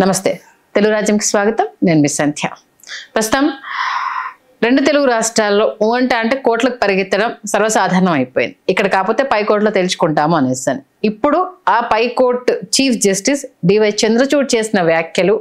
నమస్తే తెలుగు రాజ్యంకి స్వాగతం నేను మిస్ సంధ్య ప్రస్తుతం రెండు తెలుగు రాష్ట్రాల్లో ఊ అంటే అంటే కోట్లకు పరిగెత్తడం సర్వసాధారణం అయిపోయింది ఇక్కడ కాకపోతే పై కోర్టులో తెలుసుకుంటాము అనేసాను ఇప్పుడు ఆ పై court chief justice DY Chandrachud చేసిన వ్యాఖ్యలు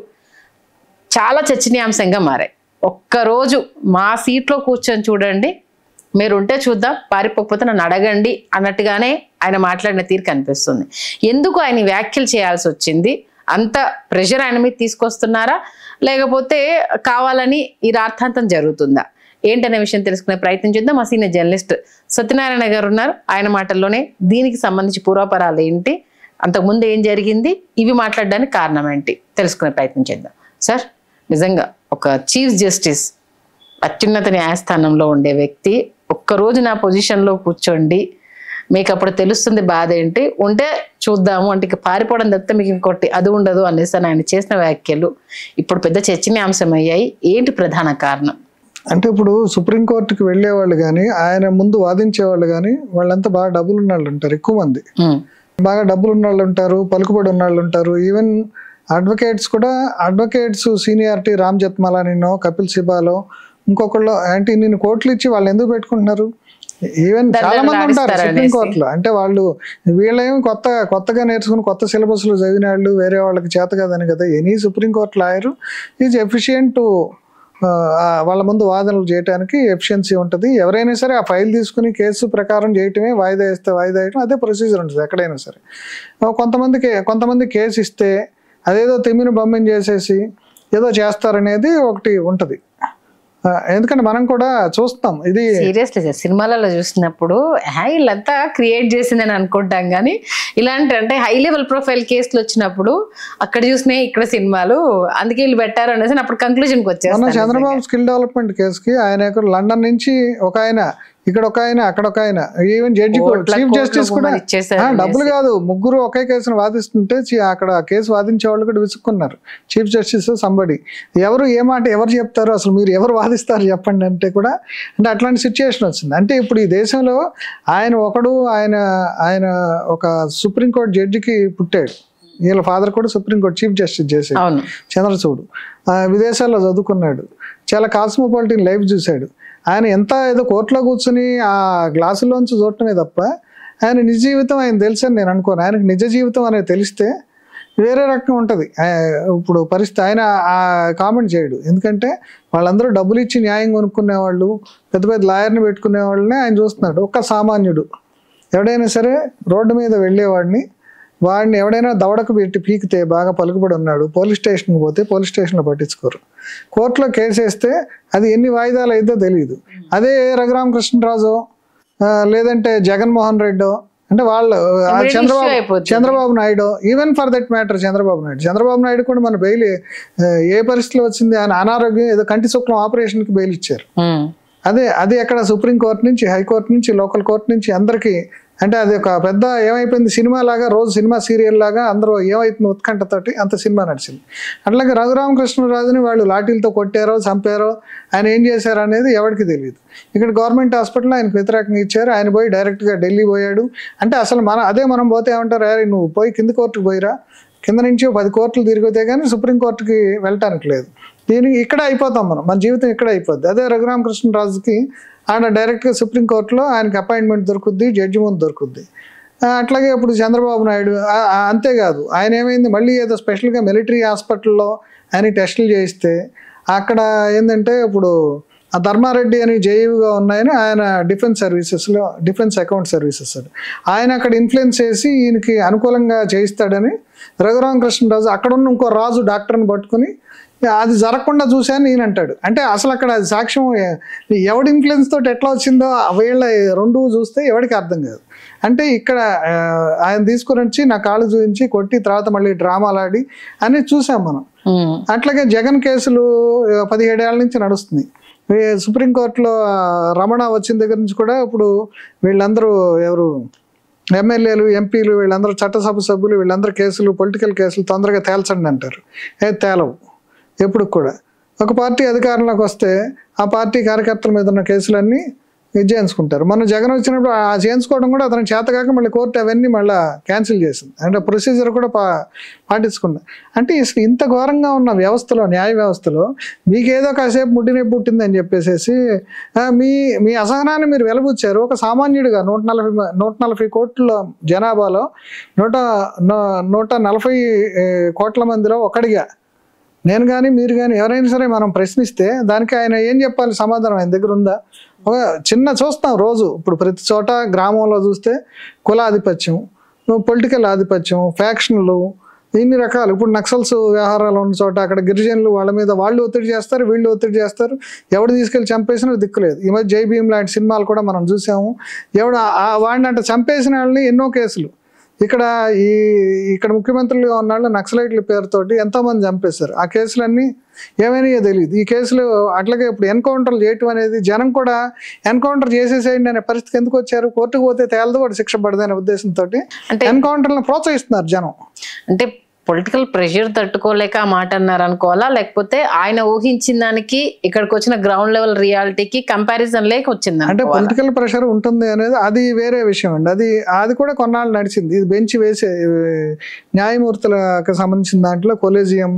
చాలా చర్చనీయాంశంగా మారాయి ఒక్కరోజు మా సీట్లో కూర్చొని చూడండి మీరు ఉంటే చూద్దాం పారిపోకపోతే నన్ను అడగండి అన్నట్టుగానే ఆయన మాట్లాడిన తీరు కనిపిస్తుంది ఎందుకు ఆయన ఈ వ్యాఖ్యలు చేయాల్సి వచ్చింది అంత ప్రెషర్ ఆయన మీద తీసుకొస్తున్నారా లేకపోతే కావాలని ఈ రార్థాంతం జరుగుతుందా ఏంటనే విషయం తెలుసుకునే ప్రయత్నం చేద్దాం మా సీనియర్ జర్నలిస్ట్ సత్యనారాయణ గారు ఉన్నారు ఆయన మాటల్లోనే దీనికి సంబంధించి పూర్వపరాలు ఏంటి అంతకుముందు ఏం జరిగింది ఇవి మాట్లాడడానికి కారణం ఏంటి తెలుసుకునే ప్రయత్నం చేద్దాం సార్ నిజంగా ఒక చీఫ్ జస్టిస్ అత్యున్నత న్యాయస్థానంలో ఉండే వ్యక్తి ఒక్కరోజు నా పొజిషన్లో కూర్చోండి మీకు అప్పుడు తెలుస్తుంది బాధ ఏంటి ఉంటే చూద్దాము అంటే ఇక పారిపోవడం తప్పితే మీకు ఇంకోటి అది ఉండదు అనేసి అని ఆయన చేసిన వ్యాఖ్యలు ఇప్పుడు పెద్ద చర్చనీయాంశం అయ్యాయి ఏంటి ప్రధాన కారణం అంటే ఇప్పుడు సుప్రీంకోర్టుకి వెళ్ళే వాళ్ళు కానీ ఆయన ముందు వాదించే వాళ్ళు కానీ వాళ్ళంతా బాగా డబ్బులు ఉన్న వాళ్ళు ఉంటారు ఎక్కువ మంది ఉమ్, బాగా డబ్బులు ఉన్న వాళ్ళు ఉంటారు పలుకుబడి ఉన్న వాళ్ళు ఉంటారు ఈవెన్ అడ్వకేట్స్ కూడా అడ్వకేట్స్ సీనియారిటీ రామ్ జత్మలానినో కపిల్ సిబాలో ఇంకొకళ్ళు అంటే నేను కోట్లు ఇచ్చి వాళ్ళు ఎందుకు పెట్టుకుంటున్నారు ఈవెన్ చాలా మంది ఉంటారు ఆడిస్తారు సుప్రీం కోర్టులో అంటే వాళ్ళు వీళ్ళేమి కొత్త కొత్తగా నేర్చుకుని కొత్త సిలబస్లు చదివిన వాళ్ళు వేరే వాళ్ళకి చేత కదని కదా any supreme court lawyer is efficient to వాళ్ళ ముందు వాదనలు చేయడానికి ఎఫిషియన్సీ ఉంటుంది ఎవరైనా సరే ఆ ఫైల్ తీసుకుని కేసు ప్రకారం చేయటమే వాయిదా వేస్తే వాయిదా వేయటం అదే ప్రొసీజర్ ఉంటుంది ఎక్కడైనా సరే ఆ, కొంతమందికి కొంతమంది కేసు ఇస్తే అదేదో తిమ్మిని బొమ్మని చేసేసి ఏదో చేస్తారనేది ఒకటి ఉంటుంది ఆ, ఎందుకంటే మనం కూడా చూస్తాం ఇది సీరియస్లీ సార్ సినిమాలలో చూసినప్పుడు "హా, వీళ్ళంతా క్రియేట్ చేసిందని అనుకుంటాం కానీ ఇలాంటి అంటే హై లెవెల్ ప్రొఫైల్ కేసులు వచ్చినప్పుడు అక్కడ చూసినాయి ఇక్కడ సినిమాలు అందుకే వీళ్ళు పెట్టారు అనేసి అప్పుడు కంక్లూజన్కి మొన్న వచ్చేస్తాను చంద్రబాబు స్కిల్ డెవలప్మెంట్ కేసుకి ఆయన ఇక్కడ లండన్ నుంచి ఒక ఆయన ఇక్కడ ఒక ఆయన అక్కడ ఒక ఆయన ఈవెన్ జడ్జి కోట్ల చీఫ్ కోట్ల జస్టిస్ కూడా భూములు ఇచ్చేసారు ఆ, డబ్బులు కాదు ముగ్గురు ఒకే కేసును వాదిస్తుంటే చి- అక్కడ కేసు వాదించే వాళ్ళు కూడా విసుక్కున్నారు చీఫ్ జస్టిస్ సంబడి ఎవరు ఏ మాట ఎవరు చెప్తారు అసలు మీరు ఎవరు వాదిస్తారు చెప్పండి అంటే కూడా అంటే అట్లాంటి సిచ్యుయేషన్ వచ్చింది అంటే ఇప్పుడు ఈ దేశంలో ఆయన ఒకడు ఆయన ఆయన ఒక సుప్రీంకోర్టు జడ్జికి పుట్టాడు వీళ్ళ ఫాదర్ కూడా సుప్రీంకోర్టు చీఫ్ జస్టిస్ చేశాడు అవును చంద్రచూడు ఆ, విదేశాల్లో చదువుకున్నాడు చాలా కాస్మోపాలిటిన్ లైఫ్ చూశాడు ఆయన ఎంత ఏదో కోర్టులో కూర్చుని ఆ గ్లాసులోంచి చూడటమే తప్ప ఆయన నిజ జీవితం ఆయన తెలుసని నేను అనుకోను ఆయనకు నిజ జీవితం అనేది తెలిస్తే వేరే రకం ఉంటుంది ఇప్పుడు పరిస్థితి ఆయన ఆ కామెంట్ చేయడు ఎందుకంటే వాళ్ళందరూ డబ్బులు ఇచ్చి న్యాయం కొనుక్కునే వాళ్ళు పెద్ద పెద్ద లాయర్ని పెట్టుకునే వాళ్ళని ఆయన చూస్తున్నాడు ఒక్క సామాన్యుడు ఎవడైనా సరే రోడ్డు మీద వెళ్ళేవాడిని వాడిని ఎవడైనా దవడకు పెట్టి పీకితే బాగా పలుకుబడి ఉన్నాడు పోలీస్ స్టేషన్కి పోతే పోలీస్ స్టేషన్లో పట్టించుకోరు కోర్టులో కేసు వేస్తే అది ఎన్ని వాయిదాలు అయిద్దో తెలియదు అదే రఘురామకృష్ణరాజు ఆ, లేదంటే జగన్మోహన్ రెడ్డో అంటే వాళ్ళు ఆ, Immediate చంద్రబాబు issue అయిపోతుంది. Chandrababu Naidu even for that matter Chandrababu Naidu Chandrababu Naidu కూడా మన బెయిల్ ఆ, ఏ పరిస్థితిలో వచ్చింది ఆయన అనారోగ్యం ఏదో కంటి శుక్లం ఆపరేషన్కి బెయిల్ ఇచ్చారు ఉమ్, అదే అది ఎక్కడ సుప్రీం కోర్ట్ నుంచి హైకోర్టు నుంచి లోకల్ కోర్ట్ నుంచి అందరికీ అంటే అది ఒక పెద్ద ఏమైపోయింది సినిమా లాగా రోజు సినిమా సీరియల్ లాగా అందరూ ఏమైతుంది ఉత్కంఠతోటి అంత సినిమా నడిచింది అట్లాగే రఘురామకృష్ణరాజుని వాళ్ళు లాఠీలతో కొట్టారో చంపారో ఆయన ఏం చేశారో అనేది ఎవరికి తెలియదు ఇక్కడ గవర్నమెంట్ హాస్పిటల్ ఆయనకు వ్యతిరేకంగా ఇచ్చారు ఆయన పోయి డైరెక్ట్గా ఢిల్లీ పోయాడు అంటే అసలు మన అదే మనం పోతే ఏమంటారు "అరే, నువ్వు పోయి కింది కోర్టుకు పోయిరా కింద నుంచి ఓ పది కోర్టులు తిరిగితే కానీ సుప్రీం కోర్టుకి వెళ్ళటానికి లేదు దీనికి ఇక్కడ అయిపోతాం మనం మన జీవితం ఇక్కడ అయిపోద్ది అదే రఘురామకృష్ణరాజుకి ఆడ డైరెక్ట్గా సుప్రీం కోర్టులో ఆయనకి అపాయింట్మెంట్ దొరుకుద్ది జడ్జి ముందు దొరుకుద్ది ఆ, అట్లాగే ఇప్పుడు చంద్రబాబు నాయుడు ఆ, ఆ, అంతేకాదు ఆయన ఏమైంది మళ్ళీ ఏదో స్పెషల్గా మిలిటరీ హాస్పిటల్లో ఆయన టెస్టులు చేయిస్తే అక్కడ ఏంటంటే ఇప్పుడు ఆ ధర్మారెడ్డి అని జేయుగా ఉన్నాయని ఆయన డిఫెన్స్ సర్వీసెస్లో డిఫెన్స్ అకౌంట్ సర్వీసెస్ అని ఆయన అక్కడ ఇన్ఫ్లుయెన్స్ చేసి ఈయనకి అనుకూలంగా చేయిస్తాడని రఘురామకృష్ణరాజు అక్కడ ఉన్న ఇంకో రాజు డాక్టర్ని పట్టుకుని అది జరగకుండా చూశాను నేను అంటాడు అంటే అసలు అక్కడ అది సాక్ష్యం ఎ- ఎవడి ఇన్ఫ్లుయెన్స్ తోటి ఎట్లా వచ్చిందో వీళ్ళ రెండు చూస్తే ఎవరికి అర్థం కాదు అంటే ఇక్కడ ఆ, ఆయన తీసుకుని వచ్చి నా కాళ్ళు చూపించి కొట్టి తర్వాత మళ్ళీ డ్రామాలు ఆడి అని చూసాం మనం ఉమ్, అట్లాగే జగన్ కేసులు ఆ, పదిహేడేళ్ల నుంచి నడుస్తుంది ఈ సుప్రీంకోర్టులో ఆ, రమణ వచ్చిన దగ్గర నుంచి కూడా ఇప్పుడు వీళ్ళందరూ ఎవరు ఎమ్మెల్యేలు ఎంపీలు వీళ్ళందరూ చట్టసభ సభ్యులు వీళ్ళందరూ కేసులు పొలిటికల్ కేసులు తొందరగా తేల్చండి అంటారు ఏ తేలవు ఎప్పుడు కూడా ఒక పార్టీ అధికారంలోకి వస్తే ఆ పార్టీ కార్యకర్తల మీద ఉన్న కేసులన్నీ ఇది చేయించుకుంటారు మన జగన్ వచ్చినప్పుడు ఆ చేయించుకోవడం కూడా అతను చేతకాక మళ్ళీ కోర్టు అవన్నీ మళ్ళీ క్యాన్సిల్ చేసింది అంటే ప్రొసీజర్ కూడా పా పాటించకుండా అంటే అసలు ఇంత ఘోరంగా ఉన్న వ్యవస్థలో న్యాయ వ్యవస్థలో మీకేదో కాసేపు ముట్టినే పుట్టిందని చెప్పేసేసి ఆ, మీ మీ అసహనాన్ని మీరు వెలబుచ్చారు ఒక సామాన్యుడిగా నూట నలభై మ- నూట నలభై కోట్ల జనాభాలో నూట నూ- నూట నలభై ఏ, కోట్ల మందిలో ఒకడిగా నేను కానీ మీరు కానీ ఎవరైనా సరే మనం ప్రశ్నిస్తే దానికి ఆయన ఏం చెప్పాలి సమాధానం ఆయన దగ్గర ఉందా ఒక చిన్న చూస్తాం రోజు ఇప్పుడు ప్రతి చోట గ్రామంలో చూస్తే కులాధిపత్యం పొలిటికల్ ఆధిపత్యం ఫ్యాక్షన్లు ఇన్ని రకాలు ఇప్పుడు నక్సల్స్ వ్యవహారాలు ఉన్న చోట అక్కడ గిరిజనులు వాళ్ళ మీద వాళ్ళు ఒత్తిడి చేస్తారు వీళ్ళు ఒత్తిడి చేస్తారు ఎవడు తీసుకెళ్ళి చంపేసినా దిక్కులేదు ఈ మధ్య జై భీమ్ లాంటి సినిమాలు కూడా మనం చూసాము ఎవడు ఆ- ఆ వాడిని అంటే చంపేసిన వాళ్ళని ఎన్నో కేసులు ఇక్కడ ఈ ఇక్కడ ముఖ్యమంత్రులుగా ఉన్నాళ్ళు నక్సలైట్ల పేరుతోటి ఎంతో మంది చంపేశారు ఆ కేసులన్నీ ఏమైనాయో తెలియదు ఈ కేసులు అట్లాగే ఇప్పుడు ఎన్కౌంటర్లు చేయటం అనేది జనం కూడా ఎన్కౌంటర్ చేసేసేయండి అనే పరిస్థితికి ఎందుకు వచ్చారు కోర్టుకు పోతే తేలదు వాడు శిక్ష పడదనే ఉద్దేశంతో అంటే ఎన్కౌంటర్లను ప్రోత్సహిస్తున్నారు జనం అంటే పొలిటికల్ ప్రెషర్ తట్టుకోలేక ఆ మాట అన్నారు అనుకోవాలా లేకపోతే ఆయన ఊహించిన దానికి ఇక్కడికి వచ్చిన గ్రౌండ్ లెవెల్ రియాలిటీకి కంపారిజన్ లేక వచ్చింది అంటే పొలిటికల్ ప్రెషర్ ఉంటుంది అనేది అది వేరే విషయం అండి అది అది కూడా కొన్నాళ్ళు నడిచింది ఇది బెంచ్ వేసే న్యాయమూర్తులకు సంబంధించిన దాంట్లో కొలేజియం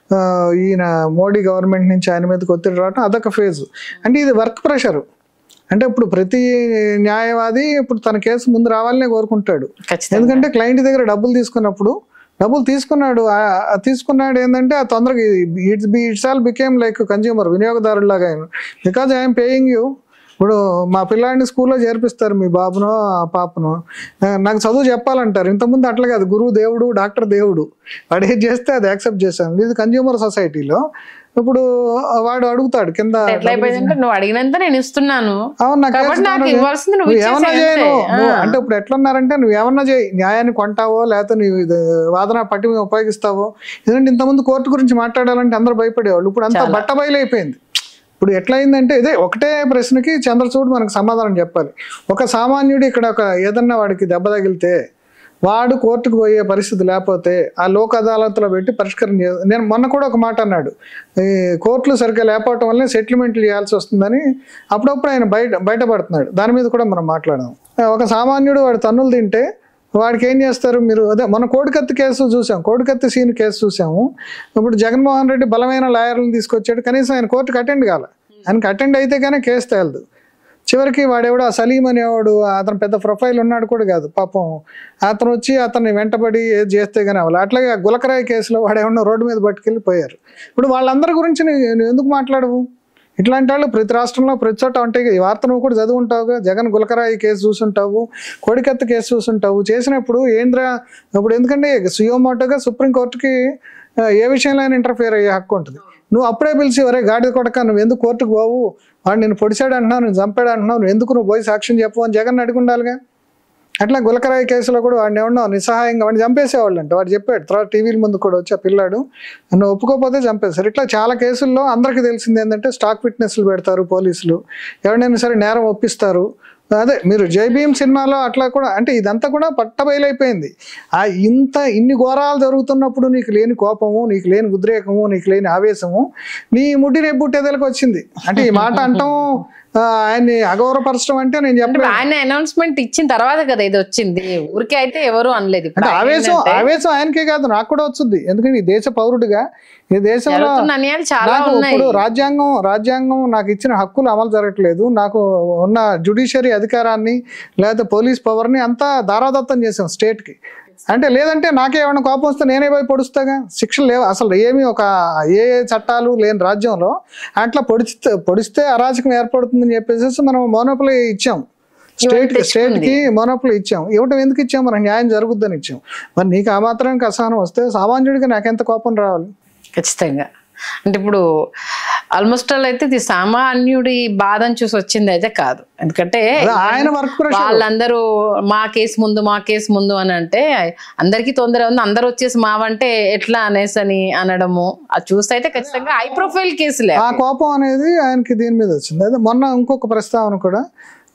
ఈయన మోడీ గవర్నమెంట్ నుంచి ఆయన మీదకి ఒత్తిడి రావడం అదొక ఫేజ్ అంటే ఇది వర్క్ ప్రెషర్ అంటే ఇప్పుడు ప్రతి న్యాయవాది ఇప్పుడు తన కేసు ముందు రావాలనే కోరుకుంటాడు ఖచ్చితంగా ఎందుకంటే క్లయింట్ దగ్గర డబ్బులు తీసుకున్నప్పుడు డబ్బులు తీసుకున్నాడు ఆ- ఆ తీసుకున్నాడు ఏంటంటే ఆ తొందరగా it's be it's all became like consumer వినియోగదారులాగా బికాజ్ ఐఎమ్ పేయింగ్ యూ ఇప్పుడు మా పిల్లాడిని స్కూల్లో చేర్పిస్తారు మీ బాబునో ఆ పాపనో ఆ, నాకు చదువు చెప్పాలంటారు ఇంతకుముందు అట్లా కాదు గురువు దేవుడు డాక్టర్ దేవుడు వాడు ఏది చేస్తే అది యాక్సెప్ట్ చేశాను ఇది కన్జ్యూమర్ సొసైటీలో ఇప్పుడు వాడు అడుగుతాడు కింద ఎట్లా అయిపోయిందంటే నువ్వు అడిగినంత నేను ఇస్తున్నాను అవును నాకు కాబట్టి నాకు తెలుసు. ఇవ్వాల్సింది నువ్వు నువ్వు ఏమన్నా ఇచ్చేసేయ్ చేయను అంతే. నువ్వు ఆ. అంటే ఇప్పుడు ఎట్లున్నారంటే నువ్వు ఏమన్నా చేయి న్యాయాన్ని కొంటావో లేకపోతే నీ ఇది వాదన పట్టి ఉపయోగిస్తావో ఎందుకంటే ఇంతకుముందు కోర్టు గురించి మాట్లాడాలంటే అందరూ భయపడేవాళ్ళు ఇప్పుడు అంతా బట్ట బయలైపోయింది ఇప్పుడు ఎట్లయిందంటే ఇదే ఒకటే ప్రశ్నకి చంద్రచూడ్ మనకు సమాధానం చెప్పాలి ఒక సామాన్యుడు ఇక్కడ ఒక ఏదన్నా వాడికి దెబ్బ తగిలితే వాడు కోర్టుకు పోయే పరిస్థితి లేకపోతే ఆ లోక్ అదాలత్లో పెట్టి పరిష్కారం చే నేను మొన్న కూడా ఒక మాట అన్నాడు ఈ కోర్టులు సరిగ్గా లేకపోవటం వల్లే సెటిల్మెంట్లు చేయాల్సి వస్తుందని అప్పుడప్పుడు ఆయన బయట బయటపడుతున్నాడు దాని మీద కూడా మనం మాట్లాడదాం ఒక సామాన్యుడు వాడు తన్నులు తింటే వాడికి ఏం చేస్తారు మీరు అదే మన కోడికత్తి కేసు చూసాం కోడికత్తి సీన్ కేసు చూసాము ఇప్పుడు జగన్మోహన్ రెడ్డి బలమైన లాయర్లను తీసుకొచ్చాడు కనీసం ఆయన కోర్టుకు అటెండ్ కాల ఆయనకి అటెండ్ అయితే కానీ కేసు తేలదు చివరికి వాడెవడో ఆ సలీం అనేవాడు అతను పెద్ద ప్రొఫైల్ ఉన్నాడు కూడా కాదు పాపం అతను వచ్చి అతన్ని వెంటబడి ఏది చేస్తే కానీ అవ్వాలి అట్లాగే ఆ గులకరాయి కేసులో వాడేమన్నా రోడ్డు మీద పట్టుకెళ్ళి పోయారు ఇప్పుడు వాళ్ళందరి గురించి నువ్వు నువ్వు ఎందుకు మాట్లాడవు ఇట్లాంటి వాళ్ళు ప్రతి రాష్ట్రంలో ప్రతి చోట ఉంటాయి ఈ వార్త నువ్వు కూడా చదువుంటావుగా జగన్ గులకరాయి కేసు చూసుంటావు కోడికత్తి కేసు చూసుంటావు చేసినప్పుడు ఏంద్రా ఇప్పుడు ఎందుకంటే సుయోమోటోగా సుప్రీంకోర్టుకి ఆ, ఏ విషయంలో అయినా ఇంటర్ఫియర్ అయ్యే హక్కు ఉంటుంది నువ్వు అప్పుడే పిలిచి ఒరే గాడిద కొడక నువ్వు ఎందుకు కోర్టుకు పోవు వాడు నేను పొడిచాడు అంటున్నావు నేను చంపాడు అంటున్నావు నువ్వు ఎందుకు నువ్వు పోయి సాక్ష్యం చెప్పు అని జగన్ అడిగి ఉండాలిగా అట్లా గులకరాయి కేసులో కూడా వాడిని ఏమన్నా నిస్సహాయంగా వాడిని చంపేసేవాళ్ళు అంట వాడు చెప్పాడు తర్వాత టీవీల ముందు కూడా వచ్చి ఆ పిల్లాడు నన్ను ఒప్పుకోకపోతే చంపేశారు ఇట్లా చాలా కేసుల్లో అందరికీ తెలిసింది ఏంటంటే స్టాక్ విట్నెస్లు పెడతారు పోలీసులు ఎవరినైనా సరే నేరం ఒప్పిస్తారు అదే మీరు జై భీమ్ సినిమాలో అట్లా కూడా అంటే ఇదంతా కూడా పట్టబయలైపోయింది ఆ ఇంత ఇన్ని ఘోరాలు జరుగుతున్నప్పుడు నీకు లేని కోపము నీకు లేని ఉద్రేకము నీకు లేని ఆవేశము నీ ముడ్డి రేపుట్టేదలకు వచ్చింది అంటే ఈ మాట అంటాం ఆ, ఆయన్ని అగౌరవపరచడం అంటే నేను అంటే చెప్పలేదు ఆయన అనౌన్స్మెంట్ ఇచ్చిన తర్వాత కదా ఇది వచ్చింది ఊరికే అయితే ఎవరు అనలేదు ఇప్పుడు అంటే ఆయన ఆవేశం ఏంటంటే ఆవేశం ఆయనకే కాదు నాకు కూడా వచ్చింది ఎందుకంటే ఈ దేశ పౌరుడిగా ఈ దేశంలో జరుగుతున్న అన్యాయాలు చాలా నాకు ఉన్నాయి ఇప్పుడు రాజ్యాంగం రాజ్యాంగం నాకు ఇచ్చిన హక్కులు అమలు జరగట్లేదు నాకు ఉన్న జుడిషియరీ అధికారాన్ని లేదా పోలీస్ పవర్ని అంతా దారాదత్తం చేసాం స్టేట్కి అంటే లేదంటే నాకే ఏమైనా కోపం వస్తే నేనే పోయి పొడుస్తాగా శిక్షలు లేవు అసలు ఏమి ఒక ఏ ఏ చట్టాలు లేని రాజ్యంలో అట్లా పొడిస్తే పొడిస్తే అరాచకం ఏర్పడుతుందని చెప్పేసి మనం మోనోపలి ఇచ్చాం స్టేట్ స్టేట్ కి మోనోపలి ఇచ్చాం ఇవ్వటం ఎందుకు ఇచ్చాం మనం న్యాయం జరుగుద్దని ఇచ్చాం మరి నీకు ఆ మాత్రానికి అసహనం వస్తే సామాన్యుడికి నాకెంత కోపం రావాలి ఖచ్చితంగా అంటే ఇప్పుడు ఆల్మోస్ట్ ఆల్ అయితే ఇది సామాన్యుడి బాధను చూసి వచ్చింది అయితే కాదు ఎందుకంటే అదే ఆయన వర్క్ ప్రెషర్ వాళ్ళందరూ మా కేసు ముందు మా కేసు ముందు అని అంటే అందరికీ తొందర ఉంది అందరు వచ్చేసి మావంటే ఎట్లా అనేసి అని అనడము అది చూస్తే అయితే ఖచ్చితంగా హై ప్రొఫైల్ కేసులే ఆ కోపం అనేది ఆయనకి దీని మీద వచ్చింది అదే మొన్న ఇంకొక ప్రస్తావన కూడా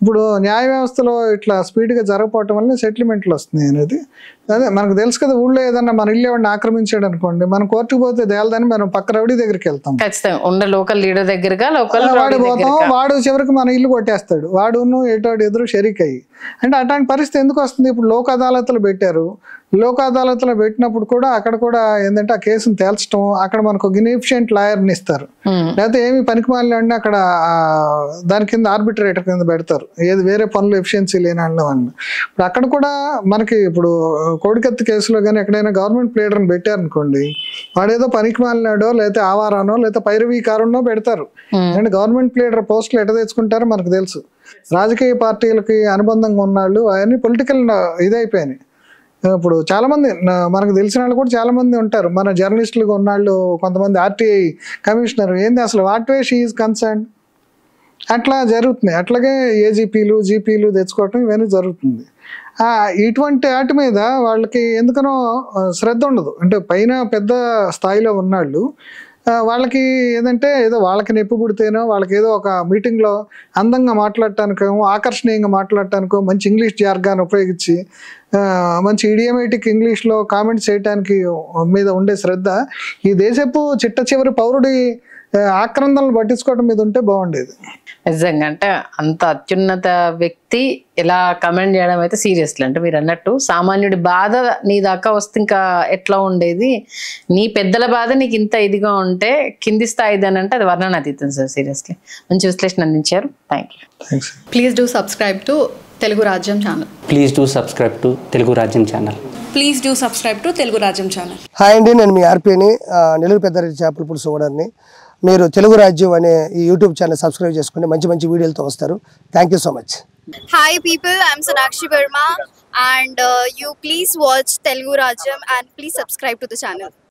ఇప్పుడు న్యాయ వ్యవస్థలో ఇట్లా స్పీడ్గా జరగకపోవటం వల్ల సెటిల్మెంట్లు వస్తున్నాయి అనేది అదే మనకు తెలుసు కదా ఊళ్ళో ఏదన్నా మన ఇల్లు ఎవరిని ఆక్రమించాడు అనుకోండి మనం కోర్టుకు పోతే తేలదని మనం పక్క రౌడీ దగ్గరికి వెళ్తాం ఖచ్చితంగా ఉన్న లోకల్ లీడర్ దగ్గరగా లోకల్ వాడు పోతాం వాడు చివరికి మన ఇల్లు కొట్టేస్తాడు వాడును ఏటోడు ఎదురు షరీక్ అయ్యి అంటే అట్లాంటి పరిస్థితి ఎందుకు వస్తుంది ఇప్పుడు లోక్ అదాలత్లు పెట్టారు లోక్ అదాలత్లో పెట్టినప్పుడు కూడా అక్కడ కూడా ఏంటంటే ఆ కేసును తేల్చడం అక్కడ మనకు ఇన్ఎఫిషియంట్ లాయర్ని ఇస్తారు లేకపోతే ఏమి పనికి మాలండి అక్కడ ఆ, దాని కింద ఆర్బిట్రేటర్ కింద పెడతారు ఏది వేరే పనులు ఎఫిషియన్సీ లేని వాళ్ళని ఇప్పుడు అక్కడ కూడా మనకి ఇప్పుడు కోడికత్తి కేసులో కానీ ఎక్కడైనా గవర్నమెంట్ ప్లేడర్ని పెట్టారనుకోండి వాడేదో పనికి మాలినాడో లేకపోతే ఆవారానో లేకపోతే పైరవీకారునో పెడతారు అండ్ గవర్నమెంట్ ప్లేడర్ పోస్టులు ఎట తెచ్చుకుంటారో మనకు తెలుసు రాజకీయ పార్టీలకి అనుబంధంగా ఉన్నాళ్ళు అవన్నీ పొలిటికల్ ఇదైపోయినాయి ఇప్పుడు చాలా మంది నా- మనకు తెలిసిన వాళ్ళు కూడా చాలా మంది ఉంటారు మన జర్నలిస్టులుగా ఉన్నాళ్ళు కొంతమంది ఆర్టీఐ కమిషనర్ ఏంది అసలు what way she is concern అట్లా జరుగుతుంది అట్లాగే ఏజీపీలు జీపీలు తెచ్చుకోవటం ఇవన్నీ జరుగుతుంది ఆ, ఇటువంటి వాటి మీద వాళ్ళకి ఎందుకనో ఆ, శ్రద్ధ ఉండదు అంటే పైన పెద్ద స్థాయిలో ఉన్నాళ్ళు ఆ, వాళ్ళకి ఏదంటే ఏదో వాళ్ళకి నొప్పి పుడితేనో వాళ్ళకి ఏదో ఒక మీటింగ్లో అందంగా మాట్లాడటానికో ఆకర్షణీయంగా మాట్లాడటానికో మంచి ఇంగ్లీష్ జార్గాన్ని ఉపయోగించి ఆ, మంచి ఇడియమేటిక్ ఇంగ్లీష్లో కామెంట్స్ చేయడానికి మీద ఉండే శ్రద్ధ ఈ దేశపు చిట్ట చివరి పౌరుడి ఆ, ఆక్రందనలు పట్టించుకోవడం మీద ఉంటే బాగుండేది నిజంగా అంటే అంత అత్యున్నత వ్యక్తి ఇలా కమెంట్ చేయడం అయితే సీరియస్లీ అంటే మీరు అన్నట్టు సామాన్యుడి బాధ నీ దాకా వస్తే ఇంకా ఎట్లా ఉండేది నీ పెద్దల బాధ నీకు ఇంత ఇదిగా ఉంటే కింది స్థాయిది అని అంటే అది వర్ణనాతీతం సార్ సీరియస్లీ మంచి విశ్లేషణ అందించారు thank you thanks please do subscribe to Telugu Rajyam channel please do subscribe to Telugu Rajyam channel please do subscribe to Telugu Rajyam channel hi అండి నేను మీ ఆర్పీని ఆ, నెల్లూరు పెద్దారెడ్డి చేపల పులుసు ఓనర్ని మీరు తెలుగు రాజ్యం అనే ఈ యూట్యూబ్ ఛానల్ సబ్స్క్రైబ్ చేసుకుని మంచి మంచి వీడియోలతో వస్తారు thank you so much Hi people, I'm Sonakshi Verma and uh, you please watch Telugu Rajam and please subscribe to the channel.